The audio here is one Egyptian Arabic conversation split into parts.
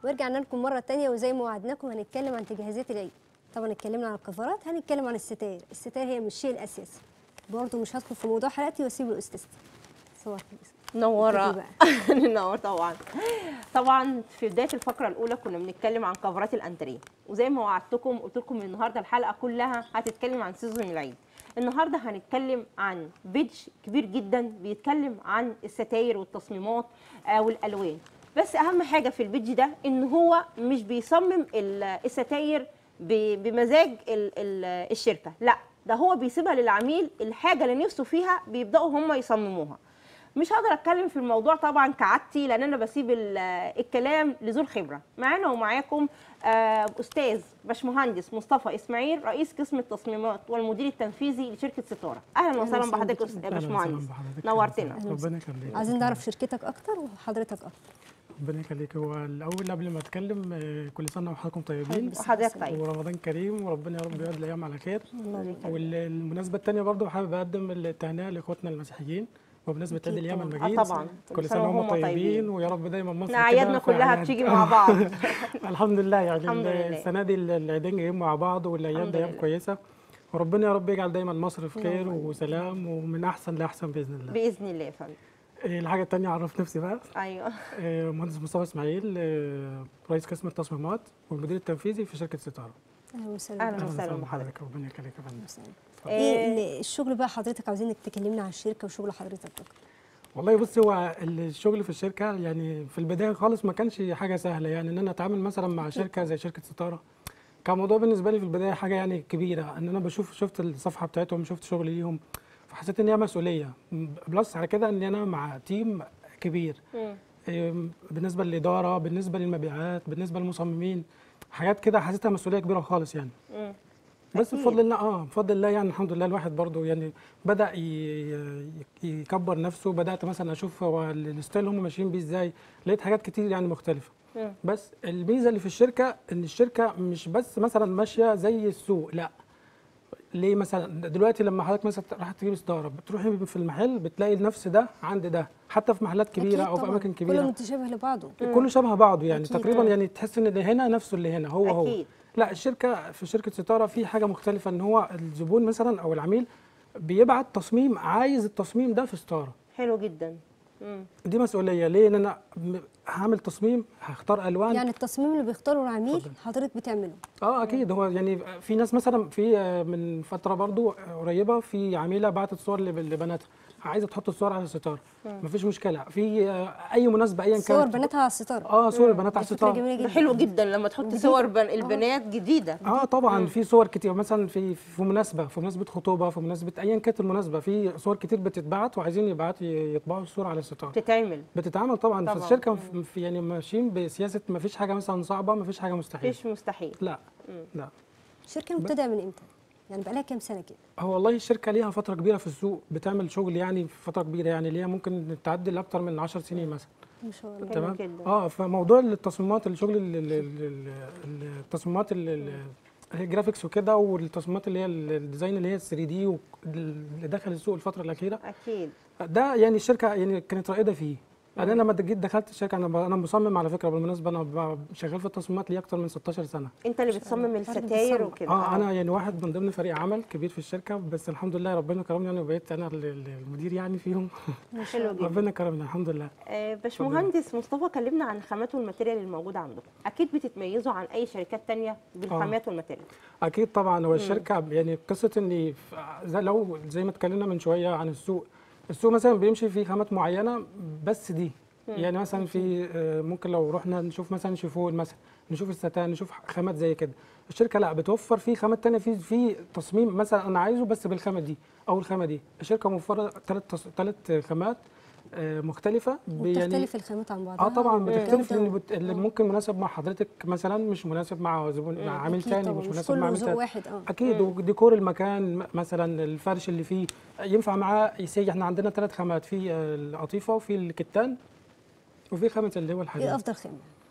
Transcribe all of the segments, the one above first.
ورجعنا لكم مره تانية وزي ما وعدناكم هنتكلم عن تجهيزات العيد طبعا اتكلمنا عن الكفرات هنتكلم عن الستاير الستاير هي مش الشيء الاساسي برضه مش هدخل في موضوع حلقتي واسيب لاستاذتي صور منوره ابتدي ننور طبعا طبعا في بدايه الفقره الاولى كنا بنتكلم عن كفرات الانتريه وزي ما وعدتكم قلت لكم ان النهارده الحلقه كلها هتتكلم عن سيزون العيد النهارده هنتكلم عن بيدج كبير جدا بيتكلم عن الستاير والتصميمات آه، والالوان بس اهم حاجه في البيدج ده ان هو مش بيصمم ال- الستاير ب- بمزاج ال- ال- الشركه لا ده هو بيسيبها للعميل الحاجه اللي نفسه فيها بيبداوا هم يصمموها مش هقدر اتكلم في الموضوع طبعا كعادتي لان انا بسيب ال- الكلام لذو الخبره معانا ومعاكم آه، استاذ باشمهندس مصطفى اسماعيل رئيس قسم التصميمات والمدير التنفيذي لشركه ستاره اهلا وسهلا وسهلا بحضرتك بك. يا أهلاً باشمهندس وسهلاً بحضرتك. نورتنا أهلاً ربنا يخليك عايزين نعرف شركتك اكتر وحضرتك اكتر ربنا يخليك هو الاول قبل ما اتكلم آه، كل سنه وحضراتكم طيبين وحضرتك طيب ورمضان كريم وربنا يا رب يقعد الايام على خير الله يبارك فيك. والمناسبه الثانيه برضه حابب اقدم التهنئه لاخواتنا المسيحيين وبنسبه عيد أكيد الايام طبعاً. المجيد آه طبعا كل سنه وهم طيبين ويا رب دايما مصر احنا كده اعيادنا في كلها أعياد. بتيجي مع بعض الحمد لله يعني الحمد لله. السنه دي العيدين جايين مع بعض والايام الحمد دي ايام لله. كويسه وربنا يا رب يجعل دايما مصر في خير اللهم آمين. وسلام ومن احسن لاحسن باذن الله باذن الله يا فندم آه، الحاجه الثانيه اعرف نفسي بقى ايوه آه، مهندس مصطفى اسماعيل آه، رئيس قسم التصميمات والمدير التنفيذي في شركه ستاره اهلا وسهلا أهلاً بك. وسهلا بحضرتك. ربنا يخليك يا فندم أهلاً وسهلا. آه، ايه ال- الشغل بقى حضرتك عاوزينك تكلمنا عن الشركه وشغل حضرتك اكتر والله بص هو الشغل في الشركه يعني في البدايه خالص ما كانش حاجه سهله يعني ان انا اتعامل مثلا مع شركه زي شركه ستاره كان موضوع بالنسبه لي في البدايه حاجه يعني كبيره ان انا بشوف شفت الصفحه بتاعتهم شفت شغل ليهم فحسيت ان هي مسؤوليه بلس على كده ان انا مع تيم كبير مم. إيه، بالنسبه للاداره بالنسبه للمبيعات بالنسبه للمصممين حاجات كده حسيتها مسؤوليه كبيره خالص يعني مم. بس أكيد. بفضل الله اه بفضل الله يعني الحمد لله الواحد برضو يعني بدا ي- ي- يكبر نفسه بدات مثلا اشوف هو الستايل اللي هم ماشيين بيه ازاي لقيت حاجات كتير يعني مختلفه مم. بس الميزه اللي في الشركه ان الشركه مش بس مثلا ماشيه زي السوق لا ليه مثلا دلوقتي لما حضرتك مثلا راح تجيب ستاره بتروحي في المحل بتلاقي نفس ده عند ده حتى في محلات كبيره أكيد او في طبعاً. اماكن كله كبيره متشابه لبعضه كله شبه بعضه يعني أكيد. تقريبا يعني تحس ان اللي هنا نفسه اللي هنا هو هو أكيد. لا الشركه في شركه ستاره في حاجه مختلفه ان هو الزبون مثلا او العميل بيبعت تصميم عايز التصميم ده في ستاره حلو جدا مم. دي مسؤوليه ليه ان انا م- هعمل تصميم هختار الوان يعني التصميم اللي بيختاره العميل اتفضل. حضرتك بتعمله اه اكيد هو يعني في ناس مثلا في آه، من فتره برضو آه، قريبه في عميله بعتت صور لب- لبناتها عايزه تحط الصور على الستاره مفيش مشكله في آه، اي مناسبه ايا كانت صور بناتها على الستاره اه صور البنات على دي فكره الستاره جميله ده جدا حلو جدا لما تحط جديدة. صور بن البنات جديده اه طبعا في صور كتير مثلا في في مناسبه في مناسبه خطوبه في مناسبه ايا كانت المناسبه في صور كتير بتتبعت وعايزين يبعت يطبعوا الصوره على الستاره بتتعمل بتتعمل طبعا, طبعاً. في الشركه في في- يعني ماشيين بسياسه ما فيش حاجه مثلا صعبه ما فيش حاجه مستحيل مفيش مستحيل لا لا الشركه مبتدئه من امتى؟ يعني بقى لها كام سنه كده؟ هو والله الشركه ليها فتره كبيره في السوق بتعمل شغل يعني في فتره كبيره يعني ليها ممكن تعدي لاكتر من 10 سنين مثلا ما شاء الله حلو تمام جدا. اه فموضوع التصميمات الشغل ال- ال- ال- ال- التصميمات ال- ال- الجرافيكس وكده والتصميمات اللي هي ال- الديزاين اللي هي 3 دي اللي دخل السوق الفتره الاخيره اكيد ده يعني الشركه يعني كانت رائده فيه انا لما جيت دخلت الشركه انا ب- انا مصمم على فكره بالمناسبه انا ب- شغال في التصميمات لي اكتر من 16 سنه انت اللي بتصمم فرد الستاير بتصمم. وكده اه انا يعني واحد من ضمن فريق عمل كبير في الشركه بس الحمد لله ربنا كرمني يعني وبقيت انا ال- ال- المدير يعني فيهم حلو جدا ربنا كرمني الحمد لله آه، باشمهندس مصطفى كلمنا عن الخامات والماتيريال الموجوده عندكم اكيد بتتميزوا عن اي شركات تانية بالخامات والماتيريال اكيد طبعا هو الشركه يعني قصه ان ف- زي لو زي ما اتكلمنا من شويه عن السوق السوق مثلا بيمشي فيه خامات معينه بس دي يعني مثلا في آه، ممكن لو رحنا نشوف مثلا شيفون مثلا نشوف الستان نشوف خامات زي كده الشركه لا بتوفر في خامات تانية في في تصميم مثلا انا عايزه بس بالخامه دي او الخامه دي الشركه موفره ثلاث ثلاث خامات آه، مختلفه ب- يعني وبتختلف الخامات عن بعضها اه طبعا بتختلف والجودة لان بت... اللي ممكن مناسب مع حضرتك مثلا مش مناسب مع زبون مع عميل أكيد تاني طبعاً، مش مش مناسب مع كله عميل ذوق تاني واحد اه اكيد وديكور المكان م- مثلا الفرش اللي فيه ينفع معاه يسيح احنا عندنا ثلاث خامات في آه، القطيفه وفي الكتان وفي خامه اللي هو الحديد ايه افضل خامه؟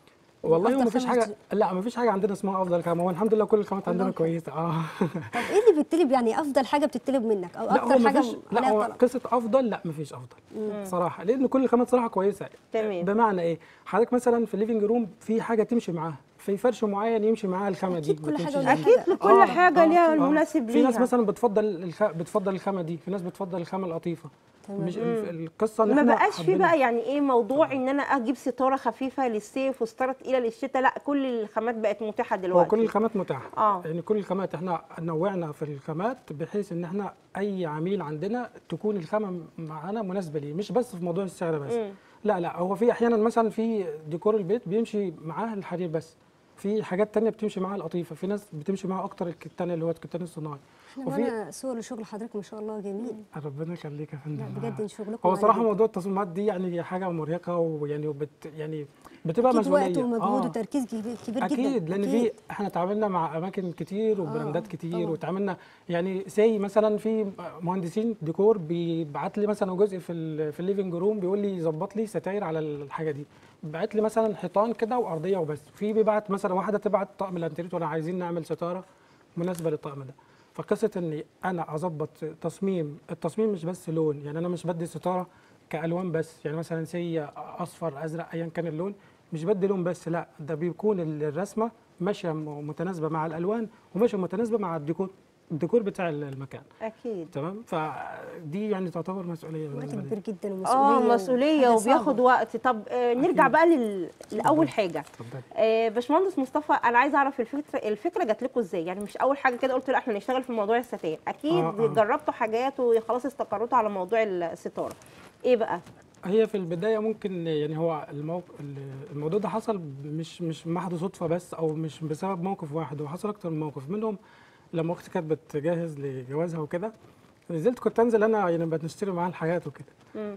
والله أفضل ما فيش خامة حاجه لا ما فيش حاجه عندنا اسمها افضل خامه هو الحمد لله كل الخامات عندنا كلهم كويسه اه طب ايه اللي بيطلب يعني افضل حاجه بتطلب منك او لا هو اكتر ما حاجه فيش لا عليها هو طلب قصه افضل لا ما فيش افضل صراحه لان كل الخامات صراحه كويسه تمام. بمعنى ايه حضرتك مثلا في الليفنج روم في حاجه تمشي معاها في فرش معين يمشي معاه الخامه دي أكيد ما كل حاجة تمشيش ولها معاها. اكيد لكل آه، حاجه آه، ليها آه. المناسب في ليها ناس مثلا بتفضل الخ... بتفضل الخامه دي في ناس بتفضل الخامه القطيفه تمام. مش الف- القصه ان ما احنا بقاش في حبينا- بقى يعني ايه موضوع ان انا اجيب ستاره خفيفه للصيف وستاره تقيله للشتاء لا كل الخامات بقت متاحه هو دلوقتي كل الخامات متاحه آه. يعني كل الخامات احنا نوعنا في الخامات بحيث ان احنا اي عميل عندنا تكون الخامه معانا مناسبه ليه مش بس في موضوع السعر بس مم. لا لا هو في احيانا مثلا في ديكور البيت بيمشي معاه الحرير بس في حاجات تانية بتمشي معاها القطيفه في ناس بتمشي معاها اكتر الكتان اللي هو الكتان الصناعي احنا وفي معانا صور لشغل حضرتك ما شاء الله جميل ربنا يخليك يا لا فندم بجد شغلكم هو عالي صراحه جداً. موضوع التصميمات دي يعني حاجه مرهقه ويعني وبت يعني بتبقى اكيد مسؤوليه وقت ومجهود آه. وتركيز كبير كبير جدا اكيد لان في احنا اتعاملنا مع اماكن كتير وبراندات آه، كتير طبعاً. وتعاملنا يعني سي مثلا في مهندسين ديكور بيبعت لي مثلا جزء في ال في الليفنج روم بيقول لي ظبط لي ستاير على الحاجه دي بعت لي مثلا حيطان كده وارضيه وبس في بيبعت مثلا واحده تبعت طقم الانتريت ولا عايزين نعمل ستاره مناسبه للطقم ده فقصه اني انا اظبط تصميم التصميم مش بس لون يعني انا مش بدي ستاره كالوان بس يعني مثلا سي اصفر ازرق ايا كان اللون مش بدي لون بس لا ده بيكون الرسمه ماشيه م- متناسبه مع الالوان وماشيه متناسبه مع الديكور الديكور بتاع المكان اكيد تمام فدي يعني تعتبر مسؤوليه وقت بالنسبه لي كبير جدا اه ومسؤوليه مسؤوليه وحاجة صعبة. وبياخد وقت طب آه نرجع بقى لل... لاول حاجه اتفضلي آه باشمهندس مصطفى انا عايزه اعرف الفكره الفكره جات لكم ازاي يعني مش اول حاجه كده قلت لا احنا نشتغل في موضوع الستاير اكيد آه، آه. جربتوا حاجات وخلاص استقريتوا على موضوع الستاره ايه بقى هي في البدايه ممكن يعني هو الموق... الموضوع ده حصل مش مش محض صدفه بس او مش بسبب موقف واحد هو حصل اكتر من موقف منهم لما اختي كانت بتجهز لجوازها وكده نزلت كنت انزل انا يعني بنشتري معاها الحاجات وكده مم.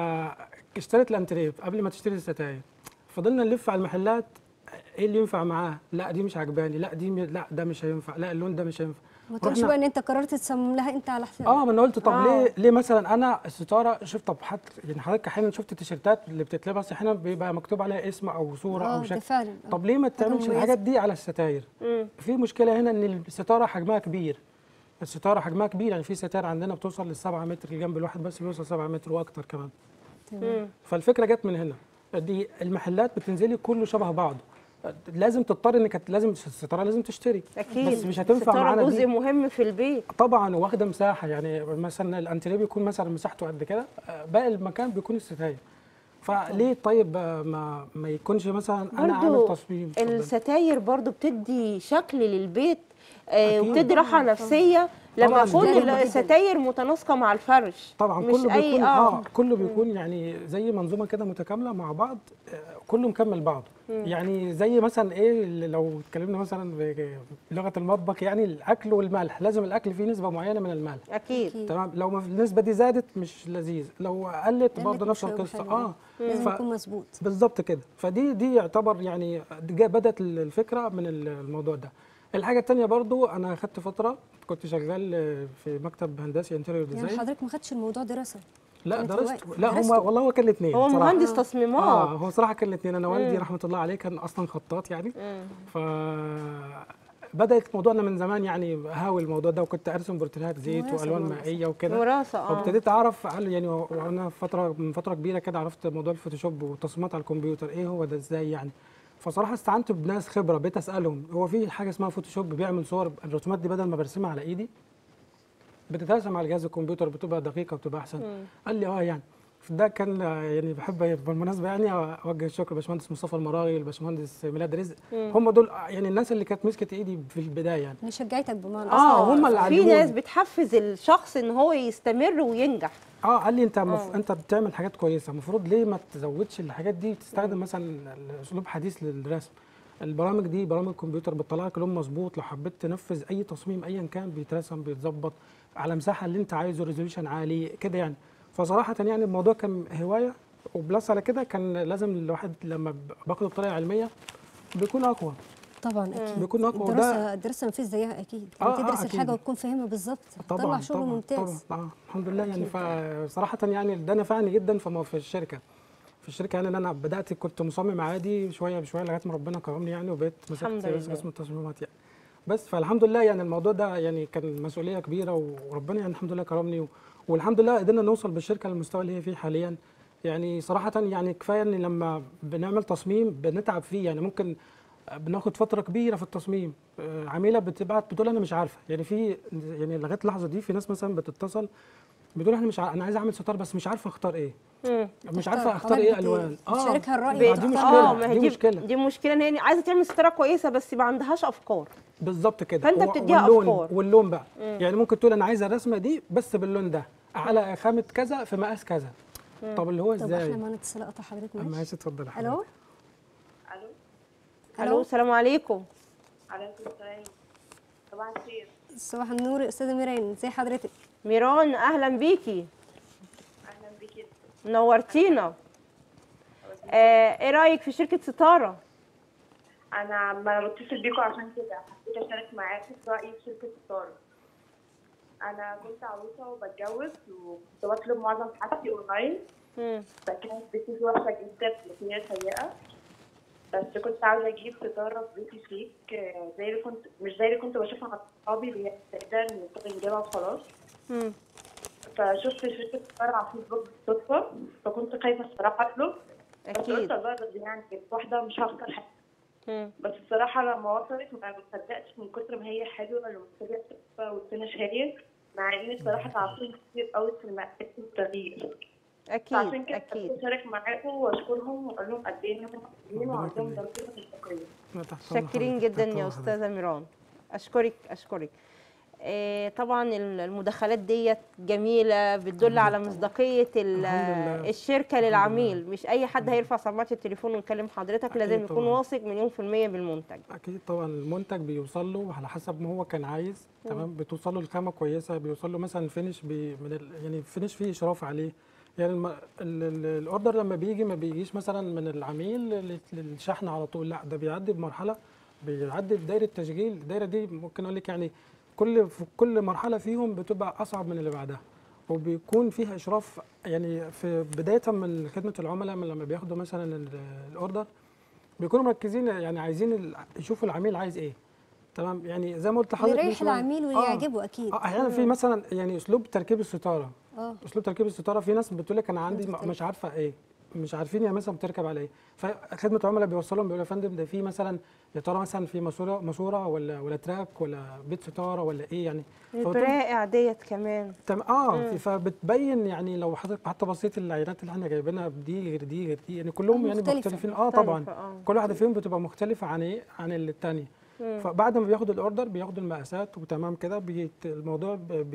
فاشتريت الانتريه قبل ما تشتري الستاير فضلنا نلف على المحلات ايه اللي ينفع معاه لا دي مش عجباني لا دي م... لا ده مش هينفع لا اللون ده مش هينفع ما تقولش رحنا- بقى ان انت قررت تصمم لها انت على حساب اه ما انا قلت طب آه. ليه ليه مثلا انا الستاره شفت طب حد يعني حضرتك احيانا شفت التيشيرتات اللي بتتلبس احيانا بيبقى مكتوب عليها اسم او صوره اه او ده شكل فعلا آه. طب ليه ما تعملش مميزة. الحاجات دي على الستاير مم. في مشكله هنا ان الستاره حجمها كبير الستاره حجمها كبير يعني في ستاير عندنا بتوصل للسبعة متر الجنب الواحد بس بيوصل 7 متر واكتر كمان تمام. مم. فالفكره جت من هنا دي المحلات بتنزلي كله شبه بعضه لازم تضطر انك لازم الستاره لازم تشتري اكيد بس مش هتنفع الستارة معانا جزء دي مهم في البيت طبعا واخده مساحه يعني مثلا الانتريه بيكون مثلا مساحته قد كده آه، باقي المكان بيكون الستاير فليه طيب آه، ما ما يكونش مثلا انا برضو اعمل تصميم اتفضل. الستاير برضو بتدي شكل للبيت آه أكيد. وبتدي راحه نفسيه لما طبعاً. تكون جامد جداً. الستاير متناسقه مع الفرش طبعا مش كله أي- بيكون آه. اه كله بيكون يعني زي منظومه كده متكامله مع بعض آه، كله مكمل بعضه يعني زي مثلا ايه اللي لو اتكلمنا مثلا ب- بلغه المطبخ يعني الاكل والملح لازم الاكل فيه نسبه معينه من الملح اكيد أكيد. تمام لو ما النسبه دي زادت مش لذيذ لو قلت برضه قلت نفس مش هيبقى القصه حلو. اه لازم ف- يكون مظبوط بالظبط كده فدي دي يعتبر يعني دي جا- بدات الفكره من الموضوع ده الحاجه الثانيه برضو انا خدت فتره كنت شغال في مكتب هندسي انتيريور يعني ديزاين حضرتك ما خدتش الموضوع دراسه لا كانت درست هواية. لا درسته؟ هو والله هو كان الاثنين هو مهندس تصميمات اه هو صراحه كان الاثنين انا والدي مم. رحمه الله عليه كان اصلا خطاط يعني مم. ف بدات موضوعنا من زمان يعني هاوي الموضوع ده وكنت ارسم بورتريهات زيت وراثة والوان وراثة. مائيه وكده وراثه اه وابتديت اعرف على- يعني وانا فتره من فتره كبيره كده عرفت موضوع الفوتوشوب والتصميمات على الكمبيوتر ايه هو ده ازاي يعني فصراحه استعنت بناس خبره بقيت اسالهم هو في حاجه اسمها فوتوشوب بيعمل صور الرسومات دي بدل ما برسمها على ايدي بتترسم على جهاز الكمبيوتر بتبقى دقيقه وبتبقى احسن مم. قال لي اه يعني ده كان آه، يعني بحب بالمناسبه يعني اوجه الشكر لباشمهندس مصطفى المراغي والباشمهندس ميلاد رزق مم. هم دول آه، يعني الناس اللي كانت مسكت ايدي في البدايه يعني اللي شجعتك بمعنى آه، هم اللي في علموني. ناس بتحفز الشخص ان هو يستمر وينجح اه قال لي انت مف... آه. انت بتعمل حاجات كويسه المفروض ليه ما تزودش الحاجات دي تستخدم مثلا اسلوب حديث للرسم البرامج دي برامج كمبيوتر بتطلع لك لون مظبوط لو حبيت تنفذ اي تصميم ايا كان بيترسم بيتظبط على مساحه اللي انت عايزه ريزوليوشن عالي كده يعني فصراحه يعني الموضوع كان هوايه وبلس على كده كان لازم الواحد لما باخده بطريقه علميه بيكون اقوى طبعا اكيد بيكون أقوى وده- الدراسه الدراسه ما فيش زيها اكيد آه، لما آه، تدرس أكيد. الحاجه وتكون فاهمها بالظبط طبعا تطلع شغل طبعا ممتاز طبعا آه الحمد لله يعني أكيد. فصراحه يعني ده نفعني جدا في في الشركه في الشركه يعني ان انا بدات كنت مصمم عادي شويه بشويه لغايه ما ربنا كرمني يعني وبقيت الحمد مسكت لله. قسم التصميمات يعني بس فالحمد لله يعني الموضوع ده يعني كان مسؤوليه كبيره وربنا يعني الحمد لله كرمني و- والحمد لله قدرنا نوصل بالشركه للمستوى اللي هي فيه حاليا يعني صراحه يعني كفايه ان لما بنعمل تصميم بنتعب فيه يعني ممكن بناخد فتره كبيره في التصميم آه، عميله بتبعت بتقول انا مش عارفه يعني في يعني لغايه اللحظه دي في ناس مثلا بتتصل بتقول احنا مش ع... انا عايز اعمل ستار بس مش عارفه اختار ايه مم. مش تختار. عارفه اختار ايه حضرتك بت- الوان بتشاركها الرأي دي وتختار. مشكله اه ما هي دي دي مشكله دي مشكله ان هي عايزه تعمل ستاره كويسه بس ما عندهاش افكار بالظبط كده فأنت و- بتديها واللون أفكار. واللون بقى يعني ممكن تقول انا عايزه الرسمه دي بس باللون ده على خامه كذا في مقاس كذا طب اللي هو طب ازاي احنا معانا اتصال قطع حضرتك اما ماشي عايز اتفضل يا الو حبيبي. الو الو السلام عليكم عليكم السلام صباح الخير صباح النور استاذه ميران ازي حضرتك ميران اهلا بيكي اهلا بيكي نورتينا آه ايه رايك في شركه ستاره انا عماله بتصل بيكم عشان كده حبيت اشارك معاكم في رايي في شركه ستار انا كنت عروسه وبتجوز وكنت بطلب معظم حاجتي اونلاين مم. فكانت بيتي وحشه جدا وهي سيئه بس كنت عاوزه اجيب ستاره في بيتي شيك آه، زي اللي كنت مش زي اللي كنت بشوفها مع اصحابي اللي هي تقدر نجيبها وخلاص مم. فشفت شركة ستار على فيسبوك بالصدفة فكنت خايفة الصراحة أطلب بس قلت اكيد أجرب يعني كانت واحدة مش هخسر حاجة مم. بس الصراحة لما وصلت ما صدقتش من كتر ما هي حلوة الماتيريال تحفة والفينش هايل مع إن الصراحة تعبتهم كتير قوي في المقاسات والتغيير فعشان اكيد كده اكيد حبيت أشارك معاكم وأشكرهم وأقول لهم قد إيه إنهم محترمين وعندهم يخليك. ضمير الشكرية لا، تحت أمر شاكرين حضرتك، جدا تحت يا أمر حضرتك. استاذه ميران اشكرك اشكرك آه، طبعا المداخلات ديت جميله بتدل على مصداقيه ال- الحمد لله. الشركه الحمد للعميل مش اي حد هيرفع سماعه التليفون ويكلم حضرتك أكيد لازم يكون طبعاً. واثق مليون في الميه بالمنتج اكيد طبعا المنتج بيوصل له على حسب ما هو كان عايز تمام بتوصل له الخامه كويسه بيوصل له مثلا فينش بي من ال يعني فينش فيه اشراف عليه يعني الم... ال... ال... الاوردر لما بيجي ما بيجيش مثلا من العميل لل- للشحن على طول لا ده بيعدي بمرحله بيعدي بدايره تشغيل الدايره دي ممكن اقول لك يعني كل في كل مرحله فيهم بتبقى اصعب من اللي بعدها وبيكون فيها اشراف يعني في بدايه من خدمه العملاء من لما بياخدوا مثلا ال- الاوردر بيكونوا مركزين يعني عايزين ال- يشوفوا العميل عايز ايه تمام يعني زي ما قلت لحضرتك من يريح شوية. العميل واللي آه. يعجبه اكيد اه احيانا في مثلا يعني اسلوب تركيب الستاره اه اسلوب تركيب الستاره في ناس بتقول لك انا عندي م- بتختلف. مش عارفه ايه مش عارفين يعني مثلا بتركب على ايه فخدمه عملاء بيوصلهم بيقولوا يا فندم ده في مثلا يا ترى مثلا في ماسوره ماسوره ولا ولا تراك ولا بيت ستاره ولا ايه يعني فبتقول- البرائع ديت كمان تمام اه في- فبتبين يعني لو حضرتك حتى بصيت العينات اللي احنا جايبينها دي غير دي غير دي يعني كلهم آه، يعني مختلفة. مختلفين اه طبعا مختلفة، آه. كل واحده فيهم بتبقى مختلفه عن ايه عن الثانيه فبعد ما بياخد الاوردر بياخدوا المقاسات وتمام كده بيت الموضوع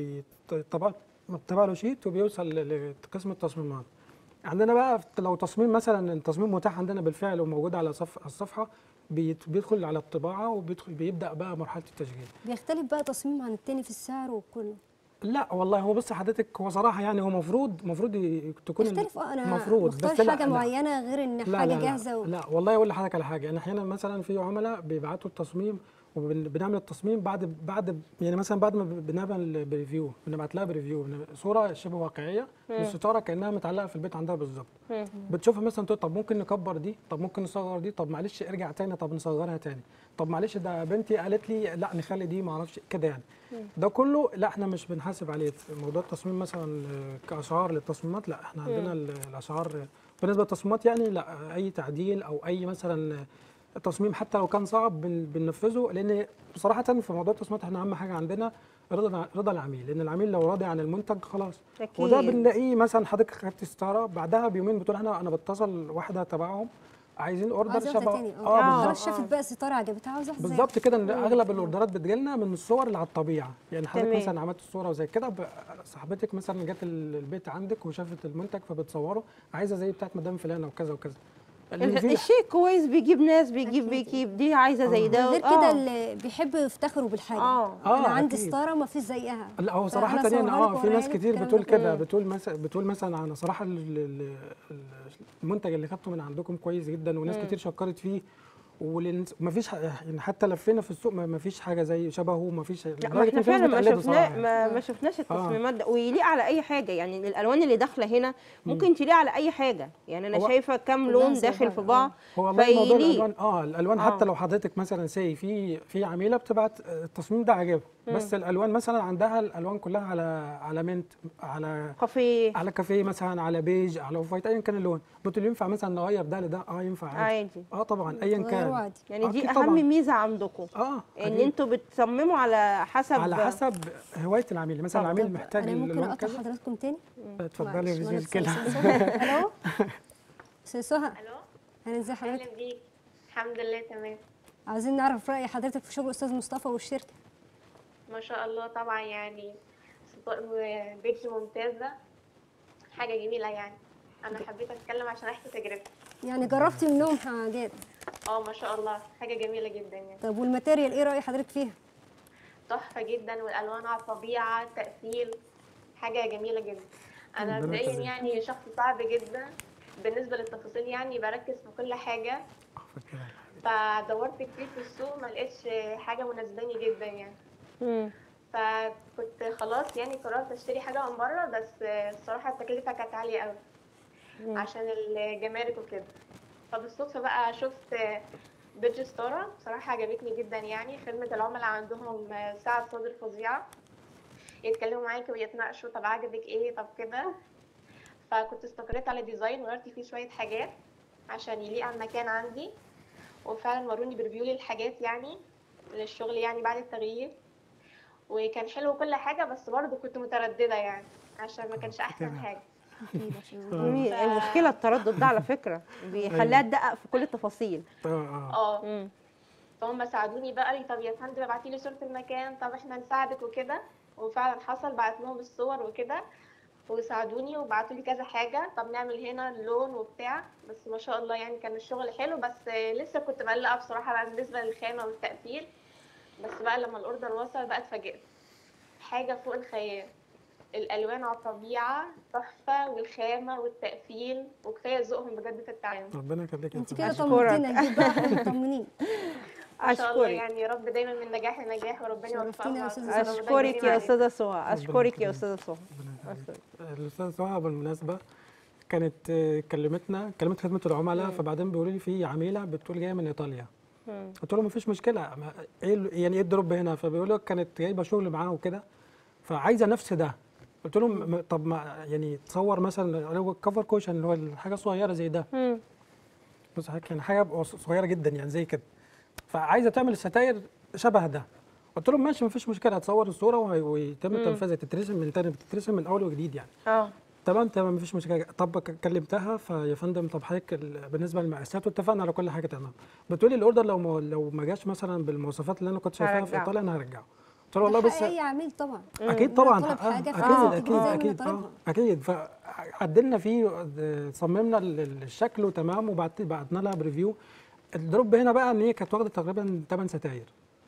بيطبع طبع له شيت وبيوصل ل- لقسم التصميمات عندنا بقى لو تصميم مثلا التصميم متاح عندنا بالفعل وموجود على صف على الصفحه بيت- بيدخل على الطباعه وبيدخل بيبدا بقى مرحله التشغيل بيختلف بقى تصميم عن التاني في السعر وكله لا والله هو بص حضرتك هو صراحه يعني هو المفروض المفروض تكون يختلف اه انا مفروض مختار بس لا حاجه لا معينه غير ان لا حاجه لا جاهزه لا, و... لا والله اقول لحضرتك على حاجه انا احيانا مثلا في عملاء بيبعتوا التصميم وبنعمل التصميم بعد بعد يعني مثلا بعد ما بنعمل بريفيو بنبعت لها بريفيو بن- صوره شبه واقعيه للستاره كانها متعلقه في البيت عندها بالظبط بتشوفها مثلا تقول طب ممكن نكبر دي طب ممكن نصغر دي طب معلش ارجع تاني طب نصغرها تاني طب معلش ده بنتي قالت لي لا نخلي دي ما اعرفش كده يعني ده كله لا احنا مش بنحاسب عليه في موضوع التصميم مثلا آه، كاسعار للتصميمات لا احنا عندنا ال- الاسعار آه، بالنسبه للتصميمات يعني لا اي تعديل او اي مثلا آه، تصميم حتى لو كان صعب بن- بننفذه لان بصراحه في موضوع التصميمات احنا اهم حاجه عندنا رضا رضا العميل لان العميل لو راضي عن المنتج خلاص أكيد. وده بنلاقيه مثلا حضرتك خدت ستاره بعدها بيومين بتقول احنا انا بتصل واحده تبعهم عايزين اوردر عايزه واحده شبه تاني اه اه بالظبط خلاص شافت بقى ستاره عجبتها عاوزه واحده زيها. بالظبط كده ان اغلب الاوردرات بتجيلنا من الصور اللي على الطبيعه يعني حضرتك تمام. مثلا عملت الصوره وزي كده ب- صاحبتك مثلا جت ال- البيت عندك وشافت المنتج فبتصوره عايزه زي بتاعت مدام فلانه وكذا وكذا اللي فيه- الشيء كويس بيجيب ناس بيجيب أكيد. بيجيب دي عايزه زي ده غير آه. كده اللي بيحبوا يفتخروا بالحاجه آه. انا آه، عندي أكيد. ستاره ما فيش زيها لا هو فأنا صراحة يعني أصورها اه لك في ناس وأوريها لك كتير الكلام بتقول ده. كده بتقول مثلا بتقول مثلا انا صراحة ال- ال- ال- المنتج اللي خدته من عندكم كويس جدا وناس كتير شكرت فيه وما فيش يعني حتى لفينا في السوق ما فيش حاجه زي شبهه ما فيش لا ما احنا فعلا ما شفنا ما, ما شفناش التصميمات ده ويليق على اي حاجه يعني الالوان اللي داخله هنا ممكن تليق على اي حاجه يعني انا هو- شايفه كام كلها لون زي داخل بعض، في آه. بعض هو والله موضوع فيليق. الالوان اه الالوان آه. حتى لو حضرتك مثلا سي في في عميله بتبعت آه، التصميم ده عاجبها بس الالوان مثلا عندها الالوان كلها على على منت على كافيه على كافيه مثلا على بيج على اوف وايت ايا كان اللون قلت له ينفع مثلا نغير ده لده اه ينفع عادي عادي اه طبعا ايا غيروا كان عادي. يعني دي أكيد اهم طبعاً. ميزه عندكم اه ان أكيد. انتوا بتصمموا على حسب على حسب هوايه العميل مثلا طب- العميل طب محتاج انا ممكن اللون اقطع كذا حضراتكم تاني اتفضلي معلش، مفيش وأنا مشكله أستاذ سهى. الو استاذ سهى الو انا ازي حضرتك اهلا بيك الحمد لله تمام عاوزين نعرف راي حضرتك في شغل استاذ مصطفى والشركه ما شاء الله طبعا يعني ستار- بيج ممتازه حاجه جميله يعني انا حبيت اتكلم عشان احكي تجربتي يعني جربتي منهم حاجات اه ما شاء الله حاجه جميله جدا يعني طب والماتيريال ايه راي حضرتك فيها تحفه جدا والالوان على الطبيعه تقفيل حاجه جميله جدا انا ربنا مبدئيا يخليك. يعني شخص صعب جدا بالنسبه للتفاصيل يعني بركز في كل حاجه فدورت كتير في السوق ما لقيتش حاجه مناسباني جدا يعني مم. فكنت خلاص يعني قررت اشتري حاجه من بره بس الصراحه التكلفه كانت عاليه قوي عشان الجمارك وكده فبالصدفه بقى شفت بيدج ستارة بصراحه عجبتني جدا يعني خدمه العملاء عندهم سعه صدر فظيعه يتكلموا معاكي ويتناقشوا طب عجبك ايه طب كده فكنت استقريت على ديزاين وغيرت فيه شويه حاجات عشان يليق على المكان عندي وفعلا وروني بريفيو للحاجات يعني للشغل يعني بعد التغيير وكان حلو كل حاجة بس برضه كنت مترددة يعني عشان ما كانش أحسن حاجة جميل. المشكله التردد ده على فكره بيخليها تدقق في كل التفاصيل اه اه اه مم. فهم ساعدوني بقى لي طب يا فندم ابعتي لي صورة المكان طب احنا نساعدك وكده وفعلا حصل بعت لهم الصور وكده وساعدوني وبعتوا لي كذا حاجة طب نعمل هنا اللون وبتاع بس ما شاء الله يعني كان الشغل حلو بس لسه كنت مقلقة بصراحة بقى بالنسبة للخامة والتقفيل بس بقى لما الاوردر وصل بقى اتفاجئت حاجة فوق الخيال الالوان على الطبيعة تحفة والخامة والتقفيل وكفاية ذوقهم بجد في التعامل ربنا يخليك يا انت فندم. كده أشكرك. طمنتينا نجيب بقى احنا مطمنين ما شاء الله اشكرك يعني يا رب دايما من نجاح لنجاح وربنا شرفتينا يا يوفقها أستاذة سهى. اشكرك يا استاذه سهى اشكرك يا يخليك. استاذه سهى ربنا يخليك. الاستاذ سهى بالمناسبه كانت آه، كلمتنا كلمت خدمه العملاء فبعدين بيقولوا لي في عميله بتقول جايه من ايطاليا مم. قلت له مفيش مشكله ما- ايه ال- يعني ايه الدروب هنا فبيقول لك كانت جايبه شغل معاها وكده فعايزه نفس ده قلت له م- طب ما يعني تصور مثلا اللي هو الكفر كوشن اللي هو الحاجه صغيره زي ده مم. بص حضرتك يعني حاجه بقى صغيره جدا يعني زي كده فعايزه تعمل الستاير شبه ده قلت لهم ماشي مفيش مشكله هتصور الصوره وهي- ويتم تنفيذها تترسم من تاني بتترسم من اول وجديد يعني اه تمام تمام مفيش مشكله طب ك- كلمتها فيا فندم طب حضرتك ال- بالنسبه للمقاسات واتفقنا على كل حاجه تمام بتقولي الاوردر لو ما لو ما جاش مثلا بالمواصفات اللي انا كنت شايفاها في هرجعه. ايطاليا انا هرجعه قلت له والله بس اي عميل طبعا اكيد إن طبعا أنا طالب حقها. حاجة اكيد فلازم اكيد تكون زي ما أنا اكيد اه طالبها. اكيد فعدلنا فيه آه، صممنا ال- ال- الشكل وتمام وبعت بعتنا لها بريفيو الدروب هنا بقى ان هي كانت واخده تقريبا 8 ستاير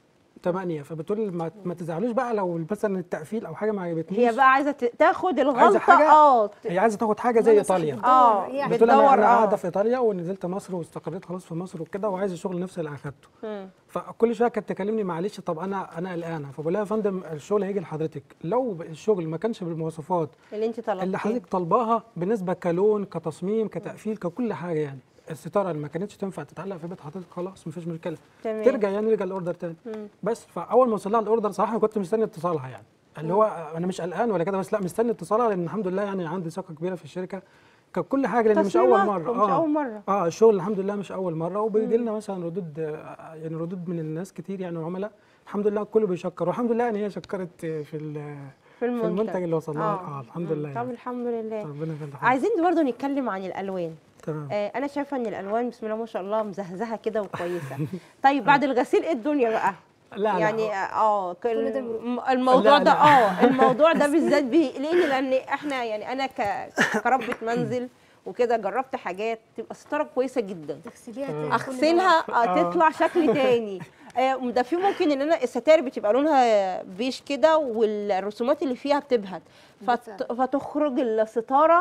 8 فبتقول ما, ما تزعلوش بقى لو مثلا التقفيل او حاجه ما عجبتنيش هي بقى عايزه ت- تاخد عايزه الغلطه حاجه اه هي عايزه تاخد حاجه زي وأنا صاحب ايطاليا الدور. اه يعني بتقول انا بتدور انا قاعده اه في ايطاليا ونزلت مصر واستقريت خلاص في مصر وكده وعايز الشغل نفس اللي اخدته مم. فكل شويه كانت تكلمني معلش طب انا انا قلقانه فبقول لها يا فندم الشغل هيجي لحضرتك لو الشغل ما كانش بالمواصفات اللي انت طلبتيه اللي حضرتك طالباها بالنسبه كلون كتصميم كتقفيل ككل حاجه يعني الستاره اللي ما كانتش تنفع تتعلق في بيت حضرتك خلاص مفيش مشكله تمام. ترجع يعني يرجع الاوردر تاني مم. بس فاول ما وصل لها الاوردر صراحه أنا كنت مستني اتصالها يعني اللي هو انا مش قلقان ولا كده بس لا مستني اتصالها لان الحمد لله يعني عندي ثقه كبيره في الشركه كان كل حاجه لان مش اول تصميماتكم مره مش اول مره اه الشغل الحمد لله مش اول مره وبيجي لنا مثلا ردود آه، يعني ردود من الناس كتير يعني العملاء الحمد لله كله بيشكر والحمد لله يعني هي شكرت آه، في ال- في في المنتج المنتج اللي وصل لها اه الحمد لله طب يعني. الحمد لله ربنا يخليك عايزين برضو نتكلم عن الالوان تمام آه انا شايفه ان الالوان بسم الله ما شاء الله مزهزهه كده وكويسه طيب بعد الغسيل ايه الدنيا بقى لا لا يعني اه كل- كل ده بيروح. م- الموضوع لا، ده لا. اه الموضوع ده بالذات بيقلقني لان احنا يعني انا ك- كربة منزل وكده جربت حاجات تبقى ستاره كويسه جدا تغسليها تلاقي كل اغسلها ده- آه، تطلع شكل تاني آه، ده في ممكن ان انا الستاير بتبقى لونها بيش كده والرسومات اللي فيها بتبهت فت- فتخرج الستاره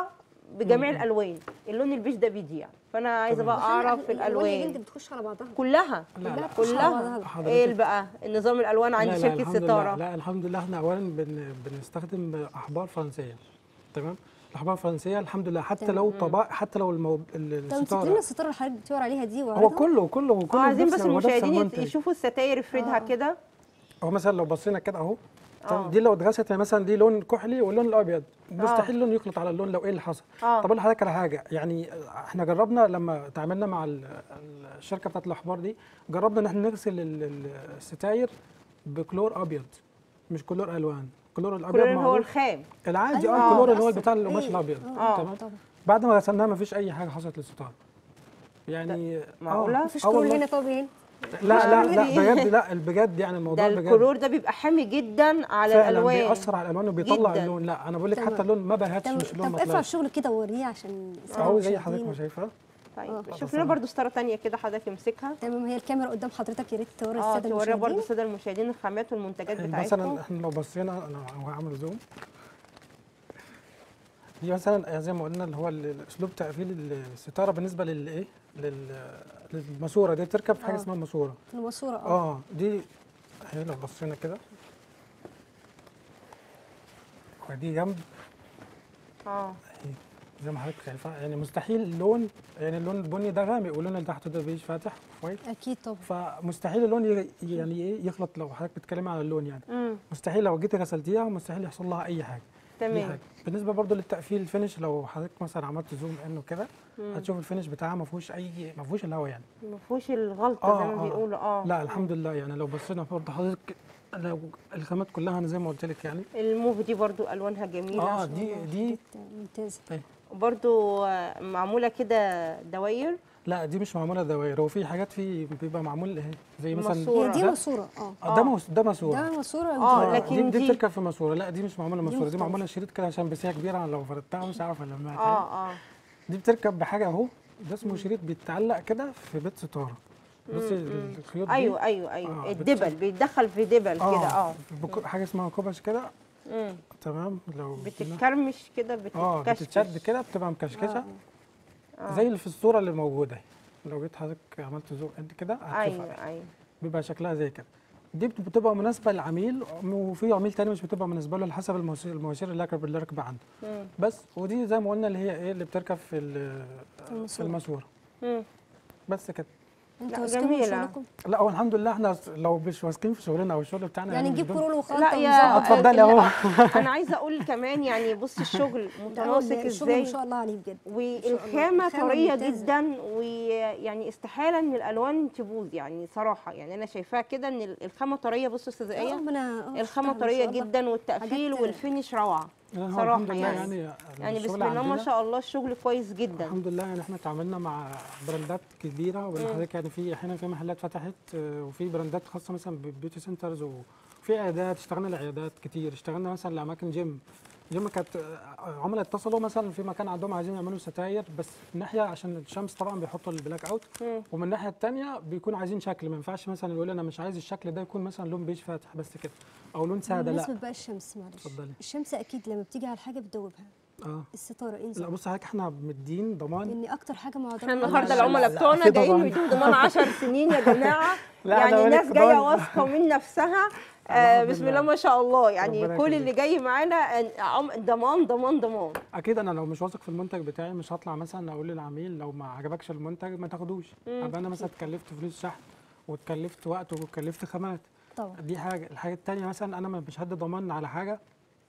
بجميع الالوان اللون البيج ده بيضيع فانا عايزه بقى اعرف الالوان يا الالوان هند بتخش على بعضها كلها لا لا بتخش على كلها بعضها حضرتك- ايه بقى النظام الالوان عند لا لا شركه الحمد لله ستاره لا الحمد لله احنا اولا بن بنستخدم احبار فرنسيه تمام الاحبار الفرنسيه الحمد لله حتى تمام. لو طباع حتى لو المو... طب امسك لنا الستاره الستاره اللي حضرتك بتدور عليها دي هو وعرضها. كله كله كله اه عايزين بنفس- بس هو نفس المشاهدين يت- المنتج. يشوفوا الستاير افردها آه. كده هو مثلا لو بصينا كده اهو آه. تمام؟ دي لو اتغسلت يعني مثلا دي لون كحلي واللون الابيض مستحيل اللون يخلط على اللون لو ايه اللي حصل آه. طب اقول لحضرتك على حاجه يعني احنا جربنا لما تعاملنا مع ال- ال- الشركه بتاعت الاحبار دي جربنا ان احنا نغسل ال- ال- الستاير بكلور ابيض مش كلور الوان كلور الابيض كلور هو معروف الخام العادي أيوة، اه الكلور اللي هو بيأثر. بتاع القماش إيه، الابيض آه. تمام طبعا بعد ما غسلناها مفيش اي حاجه حصلت للستاره يعني معقولة؟ آه، مفيش آه كلور والله. هنا طب هنا لا لا لا إيه؟ بجد لا بجد يعني ده الموضوع بجد الكلور ده بيبقى حامي جدا على فعلا الالوان بيأثر على الالوان وبيطلع جداً. اللون لا انا بقول لك تمام. حتى اللون ما بهتش طب مش لون طب ما ارفع طلعش الشغل كده ووريه عشان اهو زي المشاهدين. حضرتك ما شايفه طيب آه. شوف لنا برضو ستاره تانية كده حضرتك امسكها تمام هي الكاميرا قدام حضرتك يا ريت توري اه الساده توريها برضو المشاهدين الساده المشاهدين الخامات والمنتجات بتاعتكم مثلا احنا لو بصينا انا هعمل زوم دي مثلا زي ما قلنا اللي هو ال- الاسلوب تقفيل الستاره بالنسبه للايه لل- للماسوره دي بتركب في حاجه آه. اسمها ماسوره في الماسوره اه اه دي اهي لو بصينا كده ودي جنب اه اهي زي ما حضرتك شايفه يعني مستحيل اللون يعني اللون البني ده غامق واللون اللي تحته ده بيج فاتح وايت اكيد طبعا فمستحيل اللون ي- يعني ايه يخلط لو حضرتك بتتكلمي على اللون يعني امم مستحيل لو جيتي غسلتيها مستحيل يحصل لها اي حاجه دي تمام حاجه بالنسبه برضو للتقفيل الفينش لو حضرتك مثلا عملت زوم ان وكده هتشوف الفينش بتاعها ما فيهوش اي ما فيهوش الهواء يعني ما فيهوش الغلطه آه، زي ما آه. بيقولوا اه لا الحمد لله يعني لو بصينا برضه حضرتك لو الخامات كلها انا زي ما قلت لك يعني الموف دي برضو الوانها جميله اه دي دي ممتازه برضو آه، معموله كده دواير لا دي مش معموله دوائر هو في حاجات في بيبقى معمول اهي زي مثلا ماسورة. هي دي ده- ماسوره اه آه، ده مس- ده ماسوره ده ماسوره آه، ودي- لكن دي, دي دي- بتركب في ماسوره لا دي مش معموله ماسوره دي مختلفة. معموله شريط كده عشان بس هي كبيره لو فردتها مش عارف المها اه اه دي بتركب بحاجه اهو ده اسمه شريط بيتعلق كده في بيت ستاره بصي الخيوط دي ايوه ايوه ايوه آه، الدبل بتشد. بيتدخل في دبل كده اه بك- حاجه اسمها كوبش كده مم. تمام لو بتتكرمش كده اه بتتكشف بتتشد كده بتبقى مكشكشه آه. زي اللي في الصوره اللي موجوده لو جيت حضرتك عملت زوم انت كده هتشوفها ايوه ايوه بيبقى شكلها زي كده دي بت- بتبقى مناسبه للعميل وفي عميل تاني مش بتبقى مناسبه له على حسب المواسير المواسير اللي راكب اللي راكبه عنده مم. بس ودي زي ما قلنا اللي هي ايه اللي بتركب في ال- في الماسورة. الماسوره مم. بس كده انتوا لا، واثقين من جميلة. شغلكم لا هو الحمد لله احنا لو مش واثقين في شغلنا او الشغل بتاعنا يعني مش نجيب بن- كرول وخلطه لا يا ونظبط. اتفضلي لا، اهو انا عايزه اقول كمان يعني بص الشغل لا، متناسق الشغل ما ازاي شاء الله عليه بجد والخامه الخامة طريه ممتازة. جدا ويعني استحاله ان الالوان تبوظ يعني صراحه يعني انا شايفاها كده ان الخامه طريه بصوا استاذ آه، ايه ربنا آه، الخامه يستاهل ما طريه شاء الله. جدا والتقفيل حاجات- والفينش روعه لا، هو صراحة الحمد لله يعني. يعني يعني الشغل بسم الله ما عندنا شاء الله الشغل كويس جدا الحمد لله يعني احنا اتعاملنا مع براندات كبيره وحضرتك يعني في احيانا في محلات فتحت آه، وفي براندات خاصه مثلا ببيوتي سنترز وفي عيادات اشتغلنا لعيادات كتير اشتغلنا مثلا لاماكن جيم جيم كانت آه، عملاء اتصلوا مثلا في مكان عندهم عايزين يعملوا ستاير بس من ناحيه عشان الشمس طبعا بيحطوا البلاك اوت مم. ومن الناحيه الثانيه بيكونوا عايزين شكل ما ينفعش مثلا يقول انا مش عايز الشكل ده يكون مثلا لون بيج فاتح بس كده او لون ساده بمناسبة لا بقى الشمس معلش اتفضلي. الشمس اكيد لما بتيجي على الحاجه بتدوبها اه الستاره ايه لا نظام؟ بص حضرتك احنا مدين ضمان لان اكتر حاجه معضله احنا لا، النهارده لا، العملاء لا، بتوعنا في جايين ضمان. بيدوا ضمان 10 سنين يا جماعه لا، يعني أنا بقول لك الناس جايه ضمان. واثقه من نفسها آه الحمد بسم لله. الله ما شاء الله يعني ربنا كل يخليك. اللي جاي معانا آه، عم- ضمان ضمان ضمان اكيد انا لو مش واثق في المنتج بتاعي مش هطلع مثلا اقول للعميل لو ما عجبكش المنتج ما تاخدوش ابقى انا مثلا اتكلفت فلوس شحن واتكلفت وقت واتكلفت خامات طبعا دي حاجه الحاجه الثانيه مثلا انا مش هدي ضمان على حاجه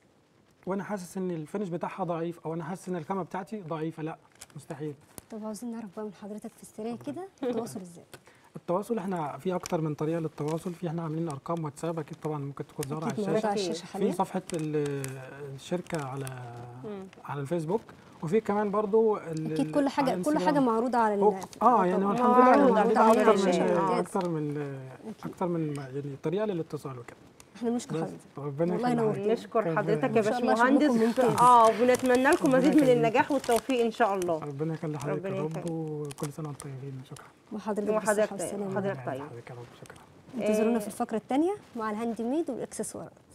وانا حاسس ان الفينش بتاعها ضعيف او انا حاسس ان الخامه بتاعتي ضعيفه لا مستحيل طب عاوزين نعرف بقى من حضرتك في السريع كده التواصل ازاي التواصل احنا في اكتر من طريقه للتواصل في احنا عاملين ارقام واتساب اكيد طبعا ممكن تكون ظاهره على اكيد موجوده الشاشه على أكيد. الشاشه في حاليا صفحه ال- الشركه على مم. على الفيسبوك وفي كمان برضو ال- اكيد كل على حاجه كل الانستجرام. حاجه معروضه على هو- ال- اه يعني هو الحمد معروض لله على عندنا اكتر الشاشة. من ممتاز. اكتر من اكتر من يعني طريقه للاتصال وكده احنا بنشكر بس حضرتك ربنا والله يخلي نورتنا. حضرتك. نشكر ربنا حضرتك يا إن شاء الله باشمهندس شغلكم ممتاز. اه وبنتمنى لكم ربنا مزيد من يخليك. النجاح والتوفيق ان شاء الله ربنا يخلي حضرتك ربنا يا رب يخليك. وكل سنه وانتم طيبين شكرا وحضرتك وحضرتك بالصحه طيب. والسلامه حضرتك طيب حضرتك يا رب شكرا انتظرونا في الفقره الثانيه مع الهاند ميد والاكسسوارات